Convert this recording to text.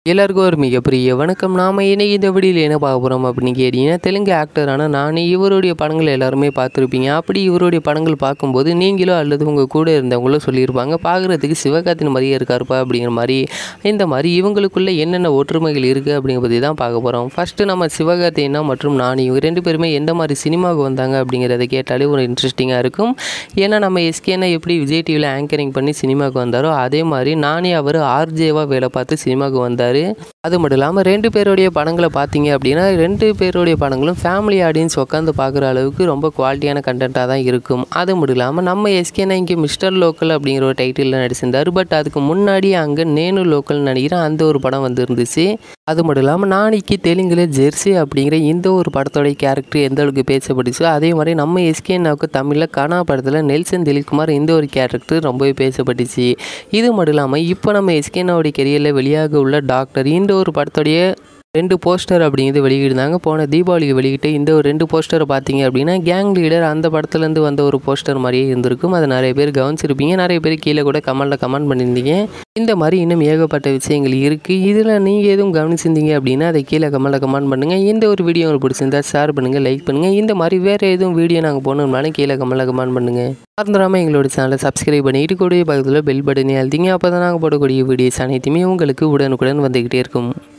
எல்லாருக்கும் ஒரு மிகப்பெரிய வணக்கம் நாம் இன்னைக்கு இந்த வீடியோவில் என்ன பார்க்க போகிறோம் அப்படின்னு கேட்டிங்கன்னா தெலுங்கு ஆக்டரான நான் இவருடைய படங்கள் எல்லாருமே பார்த்துருப்பீங்க அப்படி இவருடைய படங்கள் பார்க்கும்போது நீங்களோ அல்லது உங்கள் கூட இருந்தவங்களோ சொல்லியிருப்பாங்க பார்க்குறதுக்கு சிவகார்த்தின் மாதிரியே இருக்காருப்பா அப்படிங்கிற மாதிரி இந்த மாதிரி இவங்களுக்குள்ள என்னென்ன ஒற்றுமைகள் இருக்குது அப்படிங்கிற பற்றி தான் பார்க்க போகிறோம் ஃபஸ்ட்டு நம்ம சிவகார்த்தினா மற்றும் நான் இவங்க ரெண்டு பேருமே எந்த மாதிரி சினிமாவுக்கு வந்தாங்க அப்படிங்கிறத கேட்டாலே ஒரு இன்ட்ரெஸ்டிங்காக இருக்கும் ஏன்னா நம்ம எஸ்கேனா எப்படி விஜய் டிவியில் ஆங்கரிங் பண்ணி சினிமாவுக்கு வந்தாரோ அதே மாதிரி நானே அவர் ஆர்ஜேவாக வேலை பார்த்து சினிமாவுக்கு வந்தார் அது மட்டும் இல்லாமல் ரெண்டு பேருடைய படங்களை பார்த்தீங்க அப்படின்னா ரெண்டு பேருடைய படங்களும் ஃபேமிலி ஆடியன்ஸ் உட்காந்து பார்க்குற அளவுக்கு ரொம்ப குவாலிட்டியான கண்டென்ட்டாக தான் இருக்கும் அது மட்டும் இல்லாமல் நம்ம எஸ்கேனா இங்கே மிஸ்டர் லோக்கல் அப்படிங்கிற ஒரு டைட்டிலில் நடிச்சிருந்தார் பட் அதுக்கு முன்னாடி அங்கே நேனு லோக்கல் நடிக்கிறேன் அந்த ஒரு படம் வந்துருந்துச்சு அது மட்டும் இல்லாமல் நாளைக்கு தெலுங்குல ஜெர்சி அப்படிங்கிற இந்த ஒரு படத்தோடைய கேரக்டர் எந்த அளவுக்கு பேசப்பட்டுச்சோ அதே மாதிரி நம்ம எஸ்கேனாவுக்கு தமிழில் கனா படத்தில் நெல்சன் திலீப்குமார் இந்த ஒரு கேரக்டர் ரொம்பவே பேசப்பட்டுச்சு இது மட்டும் இல்லாமல் இப்போ நம்ம எஸ்கேனாவுடைய கெரியரில் வெளியாக உள்ள டாக்டர் இந்த ஒரு படத்தோடைய ரெண்டு போஸ்டர் அப்படிங்கிறது வெளியிடுந்தாங்க போன தீபாவளிக்கு வெளியிட்டு இந்த ஒரு ரெண்டு போஸ்டரை பார்த்தீங்க அப்படின்னா கேங் லீடர் அந்த படத்துலேருந்து வந்த ஒரு போஸ்டர் மாதிரியே இருந்திருக்கும் அதை நிறைய பேர் கவனிச்சிருப்பீங்க நிறைய பேர் கீழே கூட கமெண்டில் கமெண்ட் பண்ணியிருந்தீங்க இந்த மாதிரி இன்னும் ஏகப்பட்ட விஷயங்கள் இருக்குது இதில் நீங்கள் எதுவும் கவனிச்சிருந்தீங்க அப்படின்னா அதை கீழே கமெண்டில் கமெண்ட் பண்ணுங்கள் இந்த ஒரு வீடியோ உங்களுக்கு பிடிச்சிருந்தா ஷேர் பண்ணுங்கள் லைக் பண்ணுங்கள் இந்த மாதிரி வேறு எதுவும் வீடியோ நாங்கள் போகணும்னாலும் கீழே கமெண்டில் கமெண்ட் பண்ணுங்கள் மறந்துடாமல் எங்களோட சேனலை சப்ஸ்கிரைப் பண்ணிட்டு கூடிய பக்கத்தில் பெல் பட்டனை அழுத்திங்க அப்போ தான் நாங்கள் போடக்கூடிய வீடியோஸ் அனைத்துமே உங்களுக்கு உடனுக்குடன் வந்துக்கிட்டே இருக்கும்